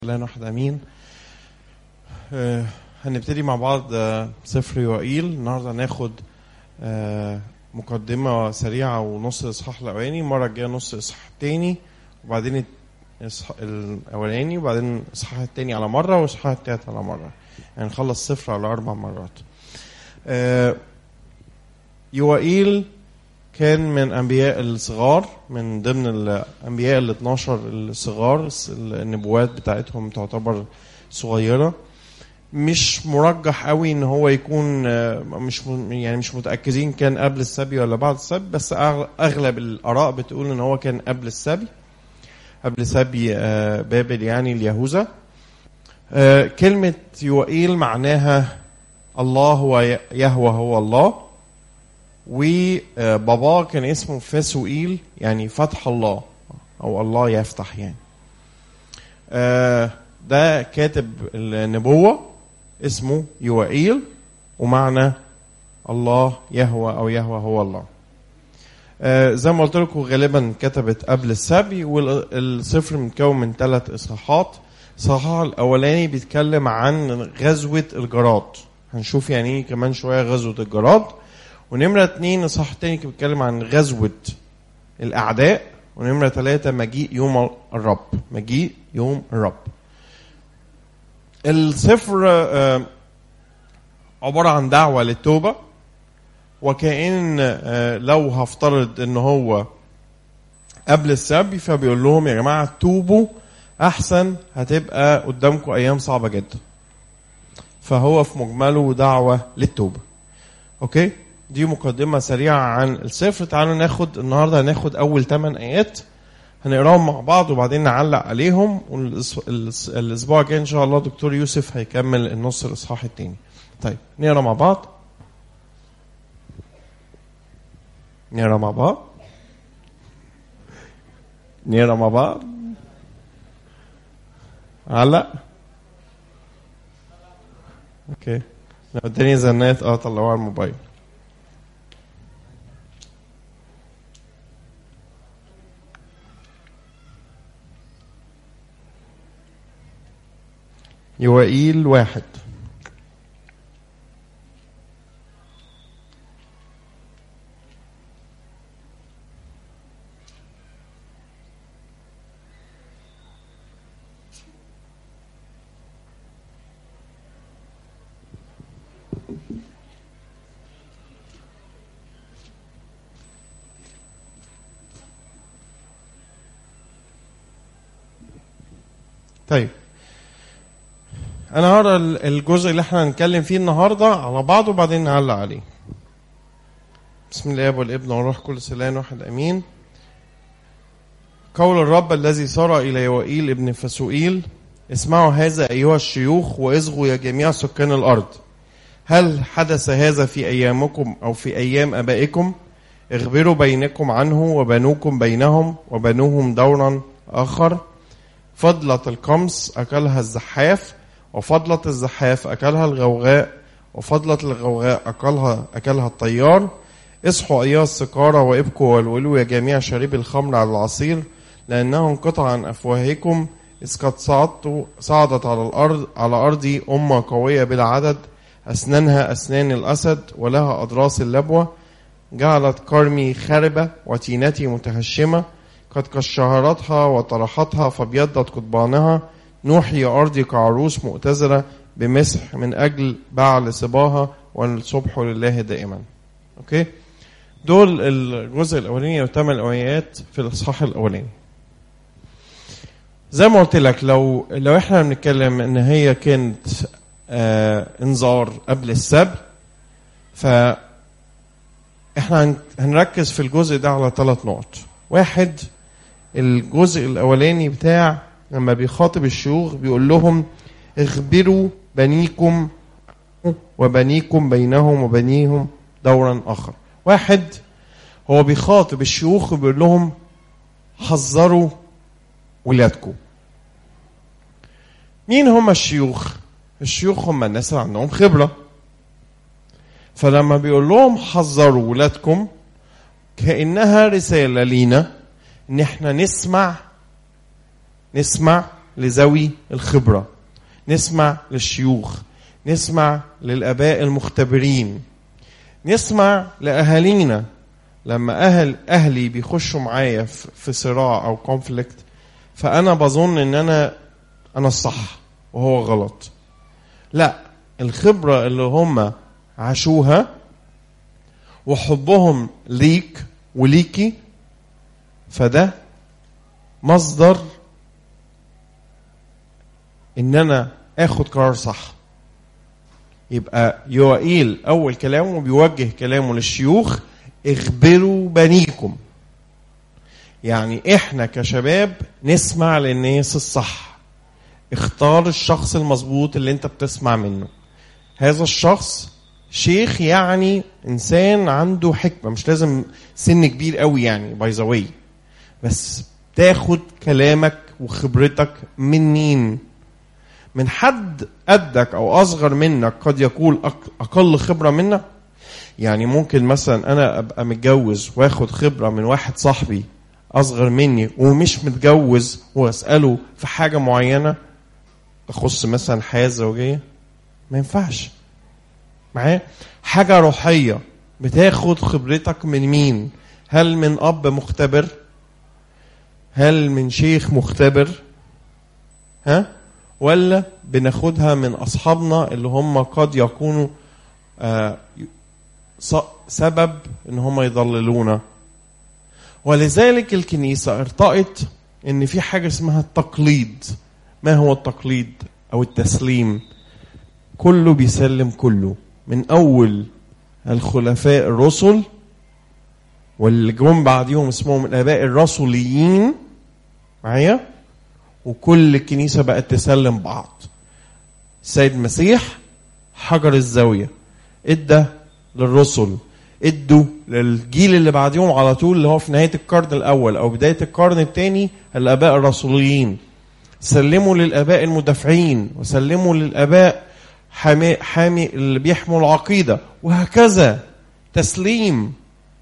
الله واحد امين آه هنبتدي مع بعض آه سفر يوائيل النهارده هناخد آه مقدمه سريعه ونص الاصحاح الاولاني المره الجايه نص الاصحاح التاني وبعدين الإصحاح الاولاني وبعدين الاصحاح التاني على مره والاصحاح التالت على مره يعني نخلص صفر على اربع مرات آه يوائيل كان من انبياء الصغار من ضمن الانبياء ال 12 الصغار النبوات بتاعتهم تعتبر صغيره مش مرجح قوي ان هو يكون مش يعني مش متاكدين كان قبل السبي ولا بعد السبي بس اغلب الاراء بتقول ان هو كان قبل السبي قبل سبي بابل يعني اليهوذا كلمه يوائيل معناها الله هو يهوى هو الله وباباه كان اسمه فاسوئيل يعني فتح الله او الله يفتح يعني ده كاتب النبوة اسمه يوائيل ومعنى الله يهوى او يهوى هو الله زي ما قلت لكم غالبا كتبت قبل السبي والسفر متكون من ثلاث اصحاحات الصحاح الاولاني بيتكلم عن غزوة الجراد هنشوف يعني ايه كمان شوية غزوة الجراد ونمرة اتنين الصح التاني كان بيتكلم عن غزوة الأعداء ونمرة ثلاثة مجيء يوم الرب مجيء يوم الرب السفر عبارة عن دعوة للتوبة وكأن لو هفترض ان هو قبل السبي فبيقول لهم يا جماعة توبوا أحسن هتبقى قدامكم أيام صعبة جدا فهو في مجمله دعوة للتوبة أوكي دي مقدمة سريعة عن السفر تعالوا ناخد النهاردة هناخد أول 8 آيات هنقراهم مع بعض وبعدين نعلق عليهم والأسبوع الجاي إن شاء الله دكتور يوسف هيكمل النص الإصحاح التاني طيب نقرا مع بعض نقرا مع بعض نقرا مع بعض علق اوكي لو اداني زنات اه طلعوها على الموبايل يوائيل واحد طيب انا هقرا الجزء اللي احنا هنتكلم فيه النهارده على بعضه وبعدين نعلق عليه بسم الله والابن والروح كل سلام واحد امين قول الرب الذي سار الى يوائيل ابن فسوئيل اسمعوا هذا ايها الشيوخ واصغوا يا جميع سكان الارض هل حدث هذا في ايامكم او في ايام ابائكم اخبروا بينكم عنه وبنوكم بينهم وبنوهم دورا اخر فضلة القمص اكلها الزحاف وفضلة الزحاف أكلها الغوغاء وفضلة الغوغاء أكلها أكلها الطيار اصحوا أيها السكارى وابكوا والولوا يا جميع شريب الخمر على العصير لأنه انقطع عن أفواهكم إذ قد صعدت صعدت على الأرض على أرضي أمة قوية بلا عدد أسنانها أسنان الأسد ولها أضراس اللبوة جعلت كرمي خربة وتينتي متهشمة قد كشهرتها وطرحتها فابيضت قضبانها نوحي أرضي كعروس مؤتزرة بمسح من أجل بعل صباها والصبح لله دائما أوكي دول الجزء الأولاني وثمان آيات في الإصحاح الأولاني زي ما قلت لك لو لو احنا بنتكلم ان هي كانت آه انذار قبل السبت ف احنا هنركز في الجزء ده على ثلاث نقط واحد الجزء الاولاني بتاع لما بيخاطب الشيوخ بيقول لهم اخبروا بنيكم وبنيكم بينهم وبنيهم دورا اخر واحد هو بيخاطب الشيوخ وبيقول لهم حذروا ولادكم مين هم الشيوخ الشيوخ هم الناس اللي عندهم خبره فلما بيقول لهم حذروا ولادكم كانها رساله لينا ان احنا نسمع نسمع لذوي الخبرة نسمع للشيوخ نسمع للآباء المختبرين نسمع لأهالينا لما أهل أهلي بيخشوا معايا في في صراع أو كونفليكت فأنا بظن إن أنا أنا الصح وهو غلط لا الخبرة اللي هم عاشوها وحبهم ليك وليكي فده مصدر ان انا اخد قرار صح يبقى يوائيل اول كلامه بيوجه كلامه للشيوخ اخبروا بنيكم يعني احنا كشباب نسمع للناس الصح اختار الشخص المظبوط اللي انت بتسمع منه هذا الشخص شيخ يعني انسان عنده حكمه مش لازم سن كبير قوي يعني باي ذا واي بس تاخد كلامك وخبرتك من مين من حد قدك او اصغر منك قد يكون أق- اقل خبره منك يعني ممكن مثلا انا ابقى متجوز واخد خبره من واحد صاحبي اصغر مني ومش متجوز واساله في حاجه معينه تخص مثلا الحياه الزوجيه ما ينفعش معايا حاجه روحيه بتاخد خبرتك من مين هل من اب مختبر هل من شيخ مختبر ها ولا بناخدها من اصحابنا اللي هم قد يكونوا آه ص- سبب ان هم يضللونا ولذلك الكنيسه ارتأت ان في حاجه اسمها التقليد ما هو التقليد او التسليم كله بيسلم كله من اول الخلفاء الرسل واللي جم بعديهم اسمهم الاباء الرسوليين معايا وكل الكنيسه بقت تسلم بعض السيد المسيح حجر الزاويه ادى للرسل ادوا للجيل اللي بعديهم على طول اللي هو في نهايه القرن الاول او بدايه القرن الثاني الاباء الرسوليين سلموا للاباء المدافعين وسلموا للاباء حامي, حامي اللي بيحموا العقيده وهكذا تسليم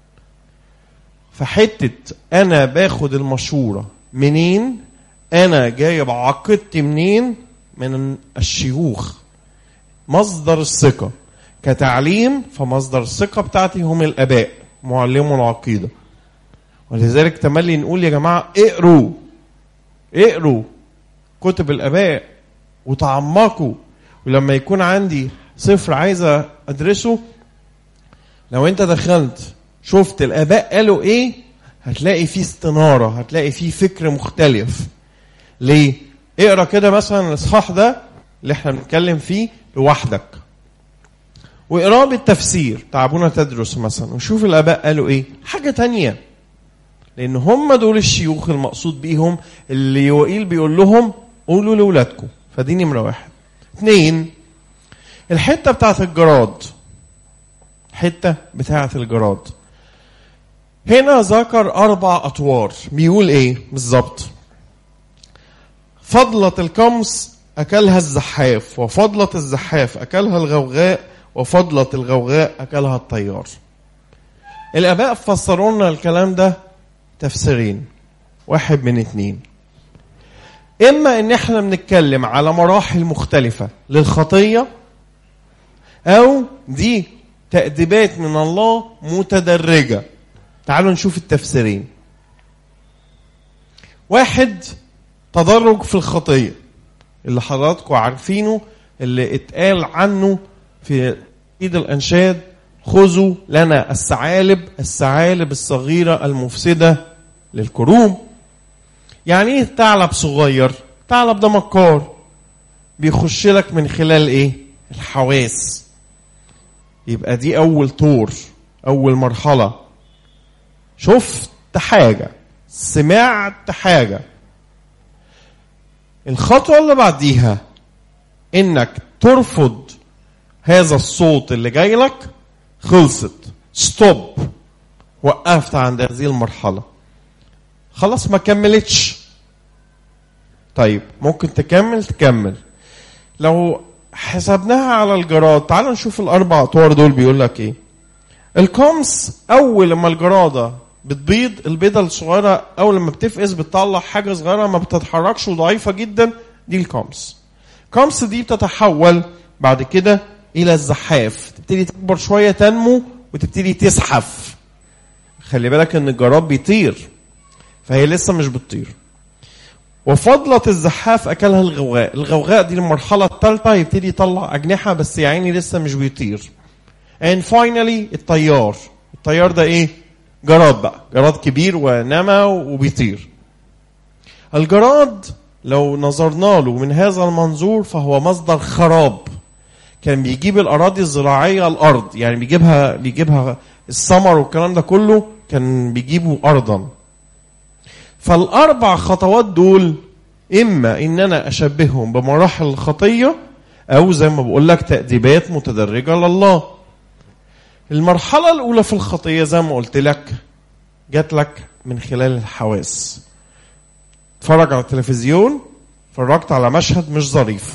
فحته انا باخد المشوره منين انا جايب عقيدتي منين من الشيوخ مصدر الثقه كتعليم فمصدر الثقه بتاعتي هم الاباء معلمو العقيده ولذلك تملي نقول يا جماعه اقروا اقروا كتب الاباء وتعمقوا ولما يكون عندي صفر عايز ادرسه لو انت دخلت شفت الاباء قالوا ايه هتلاقي فيه استناره هتلاقي فيه فكر مختلف ليه اقرا كده مثلا الاصحاح ده اللي احنا بنتكلم فيه لوحدك واقراه بالتفسير تعبونا تدرس مثلا وشوف الاباء قالوا ايه حاجه تانية لان هم دول الشيوخ المقصود بيهم اللي يوائيل بيقول لهم قولوا لاولادكم فدي نمره واحد اثنين الحته بتاعت الجراد حته بتاعت الجراد هنا ذكر اربع اطوار بيقول ايه بالظبط فضلة القمص أكلها الزحاف وفضلة الزحاف أكلها الغوغاء وفضلة الغوغاء أكلها الطيار الآباء فسروا لنا الكلام ده تفسيرين واحد من اتنين إما إن إحنا بنتكلم على مراحل مختلفة للخطية أو دي تأديبات من الله متدرجة تعالوا نشوف التفسيرين واحد تدرج في الخطية اللي حضراتكم عارفينه اللي اتقال عنه في ايد الانشاد خذوا لنا الثعالب الثعالب الصغيرة المفسدة للكروم يعني ايه ثعلب صغير ثعلب ده مكار بيخش لك من خلال ايه الحواس يبقى دي اول طور اول مرحلة شفت حاجة سمعت حاجة الخطوة اللي بعديها انك ترفض هذا الصوت اللي جاي لك خلصت ستوب وقفت عند هذه المرحلة خلاص ما كملتش طيب ممكن تكمل تكمل لو حسبناها على الجراد تعالوا نشوف الاربع اطوار دول بيقول لك ايه القمص اول ما الجراده بتبيض البيضة الصغيرة أول لما بتفقس بتطلع حاجة صغيرة ما بتتحركش وضعيفة جدا دي الكامس كامس دي بتتحول بعد كده إلى الزحاف تبتدي تكبر شوية تنمو وتبتدي تزحف خلي بالك إن الجراد بيطير فهي لسه مش بتطير وفضلة الزحاف أكلها الغوغاء الغوغاء دي المرحلة الثالثة يبتدي يطلع أجنحة بس يا عيني لسه مش بيطير and finally الطيار الطيار ده ايه جراد بقى جراد كبير ونما وبيطير الجراد لو نظرنا له من هذا المنظور فهو مصدر خراب كان بيجيب الاراضي الزراعيه الارض يعني بيجيبها بيجيبها الثمر والكلام ده كله كان بيجيبه ارضا فالاربع خطوات دول اما ان انا اشبههم بمراحل الخطيه او زي ما بقول لك تاديبات متدرجه لله المرحله الاولى في الخطيه زي ما قلت لك جات لك من خلال الحواس اتفرج على التلفزيون اتفرجت على مشهد مش ظريف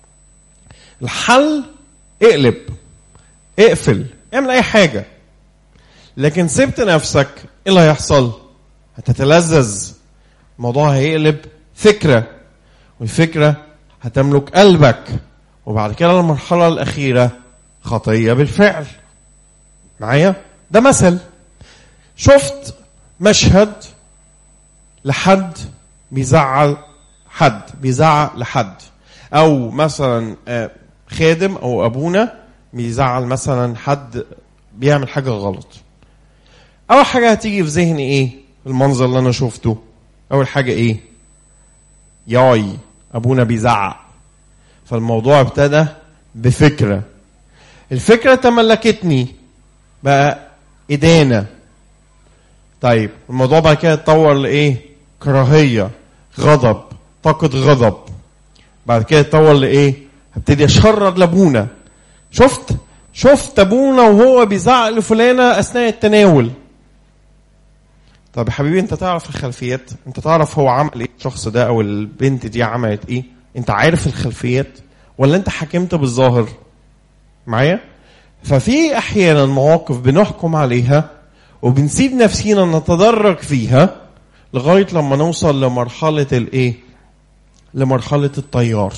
الحل اقلب اقفل اعمل اي حاجه لكن سبت نفسك ايه اللي هيحصل هتتلذذ الموضوع هيقلب فكره والفكره هتملك قلبك وبعد كده المرحله الاخيره خطيه بالفعل معايا ده مثل شفت مشهد لحد بيزعل حد بيزعق لحد او مثلا آه، خادم او ابونا بيزعل مثلا حد بيعمل حاجه غلط اول حاجه هتيجي في ذهني ايه المنظر اللي انا شفته اول حاجه ايه ياي ابونا بيزعق فالموضوع ابتدى بفكره الفكره تملكتني بقى ادانه طيب الموضوع بعد كده اتطور لايه كراهيه غضب طاقه غضب بعد كده اتطور لايه هبتدي اشرد لابونا شفت شفت ابونا وهو بيزعق لفلانه اثناء التناول طب يا حبيبي انت تعرف الخلفيات انت تعرف هو عمل ايه الشخص ده او البنت دي عملت ايه انت عارف الخلفيات ولا انت حكمت بالظاهر معايا ففي احيانا مواقف بنحكم عليها وبنسيب نفسينا نتدرج فيها لغايه لما نوصل لمرحله الايه لمرحله الطيار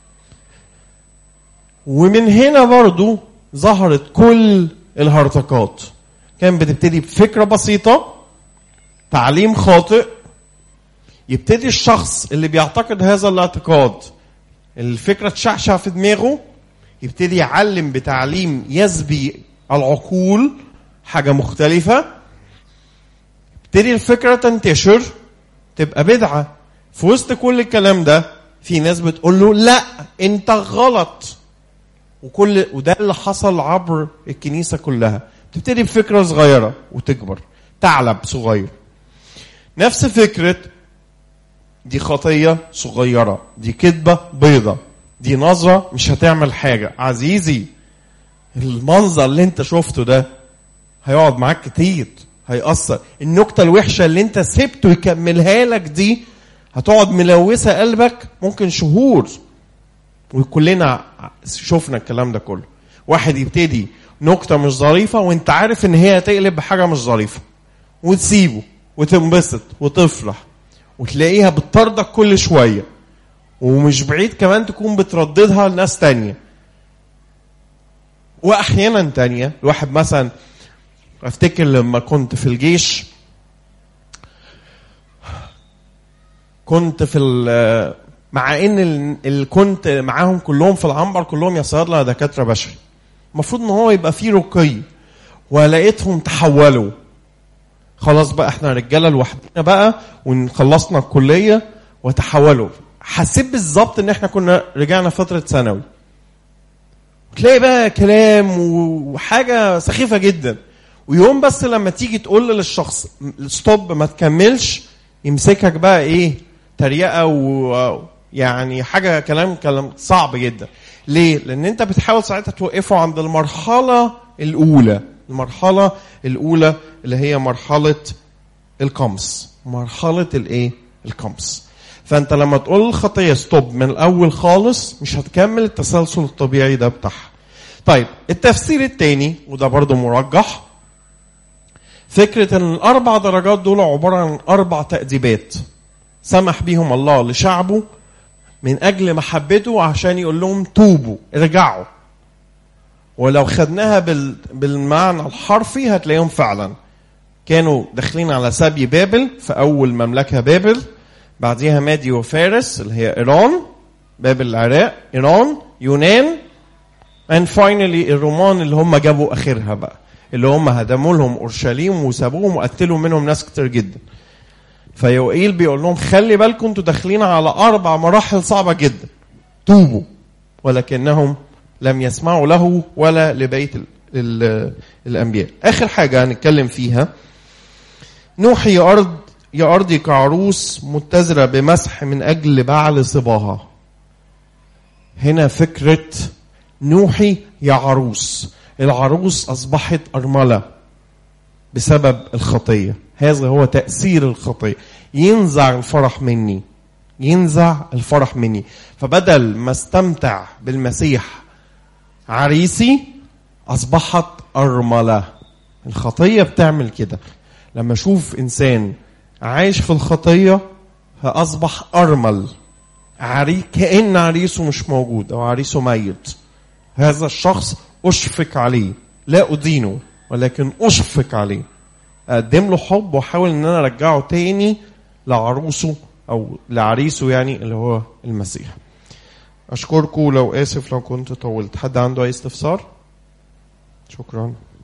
ومن هنا برضو ظهرت كل الهرطقات كان بتبتدي بفكره بسيطه تعليم خاطئ يبتدي الشخص اللي بيعتقد هذا الاعتقاد الفكره تشعشع في دماغه يبتدي يعلم بتعليم يسبي العقول حاجه مختلفه تبتدي الفكره تنتشر تبقى بدعه في وسط كل الكلام ده في ناس بتقول له لا انت غلط وكل وده اللي حصل عبر الكنيسه كلها تبتدي بفكره صغيره وتكبر ثعلب صغير نفس فكره دي خطيه صغيره دي كذبه بيضه دي نظره مش هتعمل حاجه عزيزي المنظر اللي انت شفته ده هيقعد معاك كتير هيأثر النكته الوحشه اللي انت سبته يكملها لك دي هتقعد ملوثه قلبك ممكن شهور وكلنا شفنا الكلام ده كله واحد يبتدي نكته مش ظريفه وانت عارف ان هي هتقلب بحاجه مش ظريفه وتسيبه وتنبسط وتفرح وتلاقيها بتطاردك كل شويه ومش بعيد كمان تكون بترددها لناس تانية واحيانا تانية الواحد مثلا افتكر لما كنت في الجيش كنت في ال- مع ان ال- اللي كنت معاهم كلهم في العنبر كلهم يا صيادله يا دكاتره بشري المفروض ان هو يبقى فيه رقي ولقيتهم تحولوا خلاص بقى احنا رجاله لوحدنا بقى وخلصنا الكليه وتحولوا حسيت بالظبط ان احنا كنا رجعنا فتره ثانوي تلاقي بقى كلام وحاجه سخيفه جدا ويوم بس لما تيجي تقول للشخص ستوب ما تكملش يمسكك بقى ايه تريقه ويعني حاجه كلام كلام صعب جدا ليه لان انت بتحاول ساعتها توقفه عند المرحله الاولى المرحله الاولى اللي هي مرحله القمص مرحله الايه القمص فانت لما تقول الخطيه ستوب من الاول خالص مش هتكمل التسلسل الطبيعي ده بتاعها طيب التفسير الثاني وده برضه مرجح فكرة ان الاربع درجات دول عبارة عن اربع تأديبات سمح بيهم الله لشعبه من اجل محبته عشان يقول لهم توبوا ارجعوا ولو خدناها بال... بالمعنى الحرفي هتلاقيهم فعلا كانوا داخلين على سبي بابل في اول مملكه بابل بعديها مادي وفارس اللي هي ايران بابل العراق ايران يونان and finally الرومان اللي هم جابوا اخرها بقى اللي هم هدموا لهم اورشليم وسابوهم وقتلوا منهم ناس كتير جدا فيوئيل بيقول لهم خلي بالكم انتوا داخلين على اربع مراحل صعبه جدا توبوا ولكنهم لم يسمعوا له ولا لبيت ال ال الانبياء اخر حاجه هنتكلم فيها نوح يا ارض يا ارضي كعروس متزره بمسح من اجل بعل صباها هنا فكره نوحي يا عروس العروس اصبحت ارمله بسبب الخطيه هذا هو تاثير الخطيه ينزع الفرح مني ينزع الفرح مني فبدل ما استمتع بالمسيح عريسي اصبحت ارمله الخطيه بتعمل كده لما اشوف انسان عايش في الخطيه فاصبح ارمل عري كان عريسه مش موجود او عريسه ميت هذا الشخص اشفق عليه لا ادينه ولكن اشفق عليه اقدم له حب واحاول ان انا ارجعه تاني لعروسه او لعريسه يعني اللي هو المسيح اشكركم لو اسف لو كنت طولت حد عنده اي استفسار شكرا